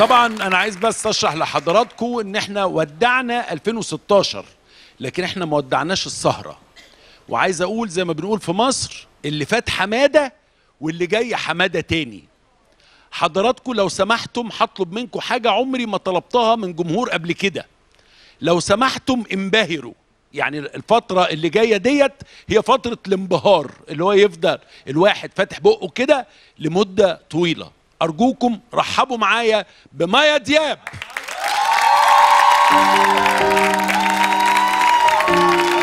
طبعا انا عايز بس اشرح لحضراتكم ان احنا ودعنا 2016 لكن احنا ما ودعناش السهره وعايز اقول زي ما بنقول في مصر اللي فات حماده واللي جاي حماده تاني حضراتكم لو سمحتم هطلب منكم حاجه عمري ما طلبتها من جمهور قبل كده لو سمحتم انبهروا يعني الفترة اللي جاية ديت هي فترة الانبهار اللي هو يفضل الواحد فاتح بقه كده لمدة طويلة أرجوكم رحبوا معايا بمايا دياب